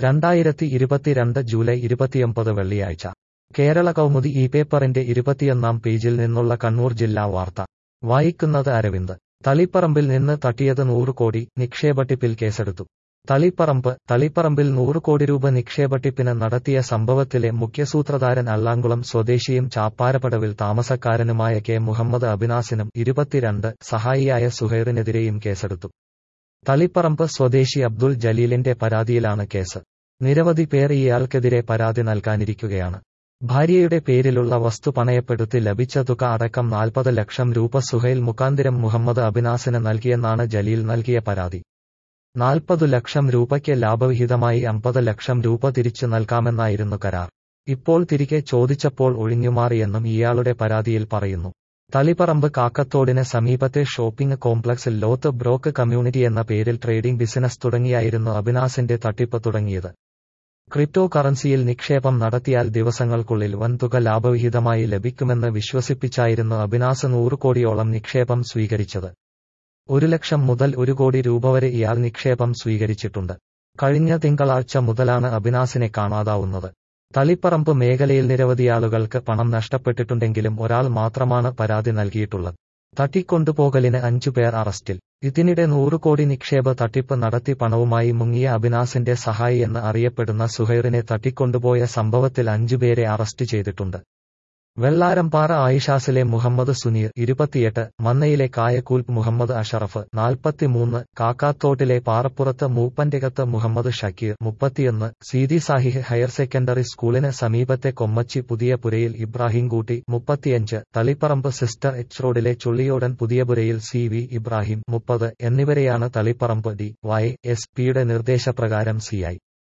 രണ്ടായിരത്തി ഇരുപത്തിരണ്ട് ജൂലൈ ഇരുപത്തിയൊമ്പത് വെള്ളിയാഴ്ച കേരള കൗമുദി ഈ പേപ്പറിന്റെ ഇരുപത്തിയൊന്നാം പേജിൽ നിന്നുള്ള കണ്ണൂർ ജില്ലാ വാർത്ത വായിക്കുന്നത് അരവിന്ദ് തളിപ്പറമ്പിൽ നിന്ന് തട്ടിയത് നൂറ് കോടി നിക്ഷേപട്ടിപ്പിൽ കേസെടുത്തു തളിപ്പറമ്പ് തളിപ്പറമ്പിൽ നൂറ് കോടി രൂപ നിക്ഷേപട്ടിപ്പിന് നടത്തിയ സംഭവത്തിലെ മുഖ്യസൂത്രധാരൻ അള്ളാങ്കുളം സ്വദേശിയും ചാപ്പാരപ്പടവിൽ താമസക്കാരനുമായ കെ മുഹമ്മദ് അബിനാസിനും ഇരുപത്തിരണ്ട് സഹായിയായ സുഹൈറിനെതിരെയും കേസെടുത്തു തളിപ്പറമ്പ് സ്വദേശി അബ്ദുൾ ജലീലിന്റെ പരാതിയിലാണ് കേസ് നിരവധി പേർ ഇയാൾക്കെതിരെ പരാതി നൽകാനിരിക്കുകയാണ് ഭാര്യയുടെ പേരിലുള്ള വസ്തു പണയപ്പെടുത്തി ലഭിച്ച തുക അടക്കം നാൽപ്പത് ലക്ഷം രൂപ സുഹൈൽ മുഖാന്തിരം മുഹമ്മദ് അബിനാസിന് നൽകിയെന്നാണ് ജലീൽ നൽകിയ പരാതി നാൽപ്പതു ലക്ഷം രൂപയ്ക്ക് ലാഭവിഹിതമായി അമ്പത് ലക്ഷം രൂപ തിരിച്ചു നൽകാമെന്നായിരുന്നു കരാർ ഇപ്പോൾ തിരികെ ചോദിച്ചപ്പോൾ ഒഴിഞ്ഞുമാറിയെന്നും ഇയാളുടെ പരാതിയിൽ പറയുന്നു തളിപ്പറമ്പ് കാക്കത്തോടിന് സമീപത്തെ ഷോപ്പിംഗ് കോംപ്ലക്സിൽ ലോത്ത് ബ്രോക്ക് കമ്മ്യൂണിറ്റി എന്ന പേരിൽ ട്രേഡിംഗ് ബിസിനസ് തുടങ്ങിയായിരുന്നു അബിനാസിന്റെ തട്ടിപ്പ് തുടങ്ങിയത് ക്രിപ്റ്റോ കറൻസിയിൽ നിക്ഷേപം നടത്തിയാൽ ദിവസങ്ങൾക്കുള്ളിൽ വൻതുക ലാഭവിഹിതമായി ലഭിക്കുമെന്ന് വിശ്വസിപ്പിച്ചായിരുന്നു അബിനാസ് നൂറ് കോടിയോളം നിക്ഷേപം സ്വീകരിച്ചത് ഒരു ലക്ഷം മുതൽ ഒരു കോടി രൂപ വരെ ഇയാൾ നിക്ഷേപം സ്വീകരിച്ചിട്ടുണ്ട് കഴിഞ്ഞ തിങ്കളാഴ്ച മുതലാണ് അബിനാസിനെ കാണാതാവുന്നത് തളിപ്പറമ്പ് മേഖലയിൽ നിരവധിയാളുകൾക്ക് പണം നഷ്ടപ്പെട്ടിട്ടുണ്ടെങ്കിലും ഒരാൾ മാത്രമാണ് പരാതി നൽകിയിട്ടുള്ളത് തട്ടിക്കൊണ്ടുപോകലിന് അഞ്ചുപേർ അറസ്റ്റിൽ ഇതിനിടെ നൂറ് കോടി നിക്ഷേപ തട്ടിപ്പ് നടത്തി പണവുമായി മുങ്ങിയ അബിനാസിന്റെ സഹായി എന്ന് അറിയപ്പെടുന്ന സുഹൈറിനെ തട്ടിക്കൊണ്ടുപോയ സംഭവത്തിൽ അഞ്ചുപേരെ അറസ്റ്റ് ചെയ്തിട്ടുണ്ട് വെള്ളാരംപാറ ആയിഷാസിലെ മുഹമ്മദ് സുനീർ ഇരുപത്തിയെട്ട് മന്നയിലെ കായക്കൂൽ മുഹമ്മദ് അഷറഫ് നാൽപ്പത്തിമൂന്ന് കാക്കാത്തോട്ടിലെ പാറപ്പുറത്ത് മൂപ്പന്റെകത്ത് മുഹമ്മദ് ഷക്കീർ മുപ്പത്തിയൊന്ന് സീതി സാഹിഹ് ഹയർ സെക്കൻഡറി സ്കൂളിന് സമീപത്തെ കൊമ്മച്ചി പുതിയ പുരയിൽ ഇബ്രാഹിം കൂട്ടി മുപ്പത്തിയഞ്ച് തളിപ്പറമ്പ് സിസ്റ്റർ എച്ച് റോഡിലെ ചുള്ളിയോടൻ പുതിയപുരയിൽ സി വി ഇബ്രാഹിം മുപ്പത് എന്നിവരെയാണ് തളിപ്പറമ്പ് ഡി വൈ എസ് പിയുടെ നിർദ്ദേശപ്രകാരം CI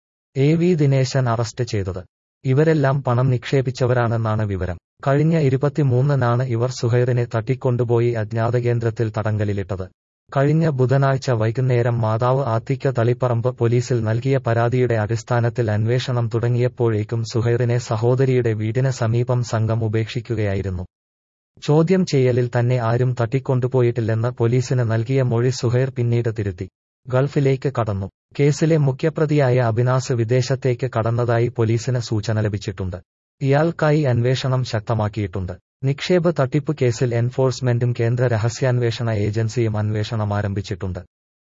A V Dineshan arrest ചെയ്തത് ഇവരെല്ലാം പണം നിക്ഷേപിച്ചവരാണെന്നാണ് വിവരം കഴിഞ്ഞ ഇരുപത്തിമൂന്നിനാണ് ഇവർ സുഹൈറിനെ തട്ടിക്കൊണ്ടുപോയി അജ്ഞാത കേന്ദ്രത്തിൽ തടങ്കലിലിട്ടത് കഴിഞ്ഞ ബുധനാഴ്ച വൈകുന്നേരം മാതാവ് ആത്തിക്ക തളിപ്പറമ്പ് പോലീസിൽ നൽകിയ പരാതിയുടെ അടിസ്ഥാനത്തിൽ അന്വേഷണം തുടങ്ങിയപ്പോഴേക്കും സുഹൈറിനെ സഹോദരിയുടെ വീടിന് സമീപം സംഘം ഉപേക്ഷിക്കുകയായിരുന്നു ചോദ്യം ചെയ്യലിൽ തന്നെ ആരും തട്ടിക്കൊണ്ടുപോയിട്ടില്ലെന്ന് പോലീസിന് നൽകിയ മൊഴി സുഹൈർ പിന്നീട് തിരുത്തി ഗൾഫിലേക്ക് കടന്നു കേസിലെ മുഖ്യപ്രതിയായ അബിനാസ് വിദേശത്തേക്ക് കടന്നതായി പോലീസിന് സൂചന ലഭിച്ചിട്ടുണ്ട് ഇയാൾക്കായി അന്വേഷണം ശക്തമാക്കിയിട്ടുണ്ട് നിക്ഷേപ തട്ടിപ്പ് കേസിൽ എൻഫോഴ്സ്മെന്റും കേന്ദ്ര രഹസ്യാന്വേഷണ ഏജൻസിയും അന്വേഷണം ആരംഭിച്ചിട്ടുണ്ട്